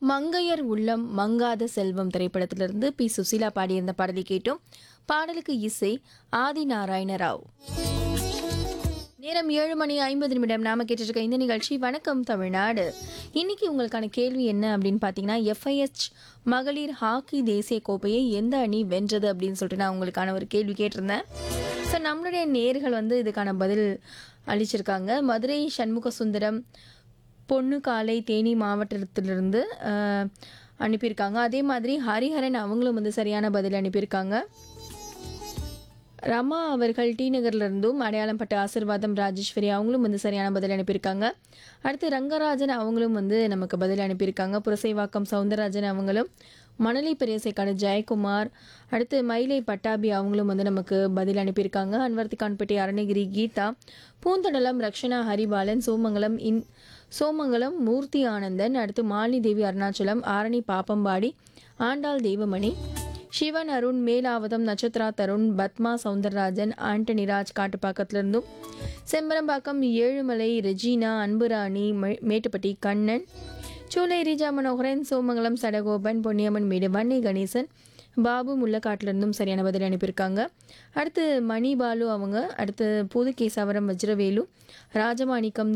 மங்கையர் உள்ளம் மங்காத செல்வம் திரைப்படத்திலிருந்து பி சுசீலா பாடியிருந்த பாடலை கேட்டோம் பாடலுக்கு இசை ஆதி நாராயண ராவ் நேரம் ஏழு மணி ஐம்பது நிமிடம் நாம கேட்டிருக்க இந்த நிகழ்ச்சி வணக்கம் தமிழ்நாடு இன்னைக்கு உங்களுக்கான கேள்வி என்ன அப்படின்னு பார்த்தீங்கன்னா எஃப்ஐஎச் மகளிர் ஹாக்கி தேசிய கோப்பையை எந்த அணி வென்றது அப்படின்னு சொல்லிட்டு நான் உங்களுக்கான ஒரு கேள்வி கேட்டிருந்தேன் ஸோ நம்மளுடைய நேர்கள் வந்து இதுக்கான பதில் அளிச்சிருக்காங்க மதுரை சண்முக சுந்தரம் பொண்ணுக்காலை தேனி மாவட்டத்திலிருந்து அஹ், அனுப்பியிருக்காங்க அதே மாதிரி ஹரிஹரன் அவங்களும் வந்து சரியான பதில் அனுப்பியிருக்காங்க ரமா அவர்கள் டி நகர்ல இருந்தும் அடையாளம் பட்ட ஆசிர்வாதம் ராஜேஸ்வரி அவங்களும் வந்து சரியான பதில் அனுப்பியிருக்காங்க அடுத்து ரங்கராஜன் அவங்களும் வந்து நமக்கு பதில் அனுப்பியிருக்காங்க புரசைவாக்கம் சவுந்தரராஜன் அவங்களும் மணலி பெரியசைக்கான ஜெயக்குமார் அடுத்து மயிலை பட்டாபி அவங்களும் வந்து நமக்கு பதில் அனுப்பியிருக்காங்க அன்வர்த்திகான்பட்டி அருணகிரி கீதா பூந்தடலம் ரக்ஷனா ஹரிபாலன் சோமங்கலம் இன் சோமங்கலம் மூர்த்தி ஆனந்தன் அடுத்து மாலினி தேவி அருணாச்சலம் ஆரணி பாப்பம்பாடி ஆண்டாள் தெய்வமணி சிவன் அருண் மேலாவதம் நட்சத்திரா தருண் பத்மா சவுந்தரராஜன் ஆண்டனி ராஜ் காட்டுப்பாக்கத்திலிருந்தும் செம்பரம்பாக்கம் ஏழுமலை ரெஜினா அன்புராணி மே- மேட்டுப்பட்டி கண்ணன் சூலை ரீஜா மனோகரன் சோமங்கலம் சடகோபன் பொன்னியம்மன் மேடு வன்னி கணேசன் பாபு முள்ளக்காட்டிலிருந்தும் சரியான பதில் அனுப்பியிருக்காங்க அடுத்து மணி பாலு அவங்க அடுத்து புதுகேசவரம் வஜ்ரவேலு ராஜமாணிக்கம்